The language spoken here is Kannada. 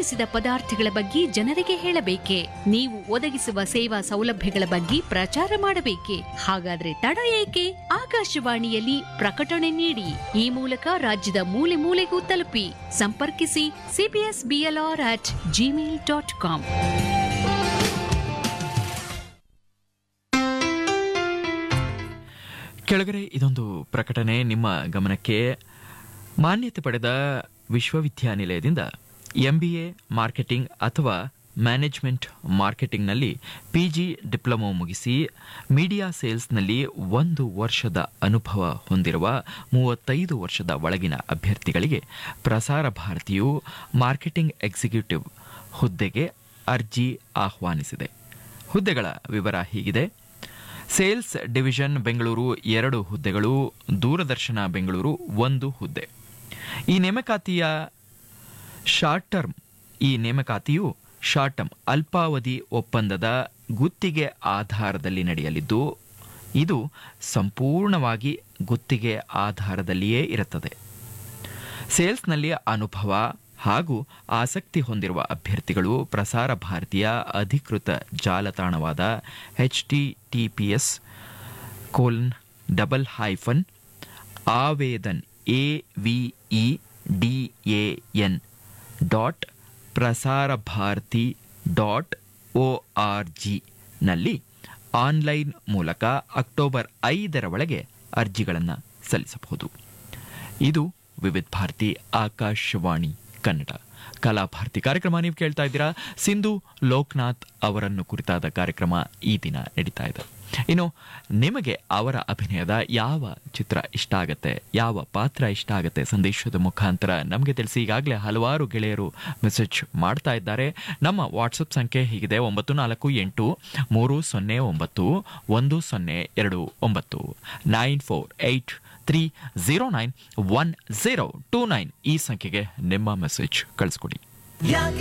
ತಯಾರಿಸಿದ ಪದಾರ್ಥಗಳ ಬಗ್ಗೆ ಜನರಿಗೆ ಹೇಳಬೇಕೆ ನೀವು ಒದಗಿಸುವ ಸೇವಾ ಸೌಲಭ್ಯಗಳ ಬಗ್ಗೆ ಪ್ರಚಾರ ಮಾಡಬೇಕೆ ಹಾಗಾದ್ರೆ ತಡ ಏಕೆ ಆಕಾಶವಾಣಿಯಲ್ಲಿ ಪ್ರಕಟಣೆ ನೀಡಿ ಈ ಮೂಲಕ ರಾಜ್ಯದ ಮೂಲೆ ಮೂಲೆಗೂ ತಲುಪಿ ಸಂಪರ್ಕಿಸಿ CBS BLR at Gmail dot com ಕೆಳಗಡೆ ಇದೊಂದು ಪ್ರಕಟಣೆ ನಿಮ್ಮ ಗಮನಕ್ಕೆ ಮಾನ್ಯತೆ ಪಡೆದ ವಿಶ್ವವಿದ್ಯಾನಿಲಯದಿಂದ ಎಂಬಿಎ ಮಾರ್ಕೆಟಿಂಗ್ ಅಥವಾ ಮ್ಯಾನೇಜ್ಮೆಂಟ್ ಮಾರ್ಕೆಟಿಂಗ್ನಲ್ಲಿ ಪಿಜಿ ಡಿಪ್ಲೊಮೊ ಮುಗಿಸಿ ಮೀಡಿಯಾ ಸೇಲ್ಸ್ನಲ್ಲಿ ಒಂದು ವರ್ಷದ ಅನುಭವ ಹೊಂದಿರುವ ಮೂವತ್ತೈದು ವರ್ಷದ ಒಳಗಿನ ಅಭ್ಯರ್ಥಿಗಳಿಗೆ ಪ್ರಸಾರ ಭಾರತಿಯು ಮಾರ್ಕೆಟಿಂಗ್ ಎಕ್ಸಿಕ್ಯೂಟಿವ್ ಹುದ್ದೆಗೆ ಅರ್ಜಿ ಆಹ್ವಾನಿಸಿದೆ ಹುದ್ದೆಗಳ ವಿವರ ಹೀಗಿದೆ ಸೇಲ್ಸ್ ಡಿವಿಷನ್ ಬೆಂಗಳೂರು ಎರಡು ಹುದ್ದೆಗಳು ದೂರದರ್ಶನ ಬೆಂಗಳೂರು ಒಂದು ಹುದ್ದೆ ಈ ನೇಮಕಾತಿಯ ಶಾರ್ಟ್ ಟರ್ಮ್ ಈ ನೇಮಕಾತಿಯು ಶಾರ್ಟ್ ಟರ್ಮ್ ಅಲ್ಪಾವಧಿ ಒಪ್ಪಂದದ ಗುತ್ತಿಗೆ ಆಧಾರದಲ್ಲಿ ನಡೆಯಲಿದ್ದು ಇದು ಸಂಪೂರ್ಣವಾಗಿ ಗುತ್ತಿಗೆ ಆಧಾರದಲ್ಲಿಯೇ ಇರುತ್ತದೆ ಸೇಲ್ಸ್ನಲ್ಲಿ ಅನುಭವ ಹಾಗೂ ಆಸಕ್ತಿ ಹೊಂದಿರುವ ಅಭ್ಯರ್ಥಿಗಳು ಪ್ರಸಾರ ಭಾರತೀಯ ಅಧಿಕೃತ ಜಾಲತಾಣವಾದ H T T P S colon double hyphen Avedan A V E D A N dot Prasar Bharati dot O R G ನಲ್ಲಿ ಆನ್ಲೈನ್ ಮೂಲಕ ಅಕ್ಟೋಬರ್ ಐದರ ಒಳಗೆ ಅರ್ಜಿಗಳನ್ನು ಸಲ್ಲಿಸಬಹುದು ಇದು ವಿವಿಧ ಭಾರತಿ ಆಕಾಶವಾಣಿ ಕನ್ನಡ ಕಲಾಭಾರತಿ ಕಾರ್ಯಕ್ರಮ ನೀವು ಕೇಳ್ತಾ ಇದ್ದೀರಾ ಸಿಂಧು ಲೋಕನಾಥ್ ಅವರನ್ನು ಕುರಿತಾದ ಕಾರ್ಯಕ್ರಮ ಈ ದಿನ ನಡೀತಾ ಇದೆ ಇನ್ನು ನಿಮಗೆ ಅವರ ಅಭಿನಯದ ಯಾವ ಚಿತ್ರ ಇಷ್ಟ ಆಗತ್ತೆ ಯಾವ ಪಾತ್ರ ಇಷ್ಟ ಆಗತ್ತೆ ಸಂದೇಶದ ಮುಖಾಂತರ ನಮಗೆ ತಿಳಿಸಿ ಈಗಾಗಲೇ ಹಲವಾರು ಗೆಳೆಯರು ಮೆಸೇಜ್ ಮಾಡ್ತಾ ಇದ್ದಾರೆ ನಮ್ಮ ವಾಟ್ಸಪ್ ಸಂಖ್ಯೆ ಹೀಗಿದೆ ಒಂಬತ್ತು ನಾಲ್ಕು ಎಂಟು ಮೂರು ಸೊನ್ನೆ ಒಂಬತ್ತು ಒಂದು ಸೊನ್ನೆ ಎರಡು ಒಂಬತ್ತು nine four eight three zero nine one zero two nine ಈ ಸಂಖ್ಯೆಗೆ ನಿಮ್ಮ ಮೆಸೇಜ್ ಕಳಿಸ್ಕೊಡಿ ಯಾಕೆ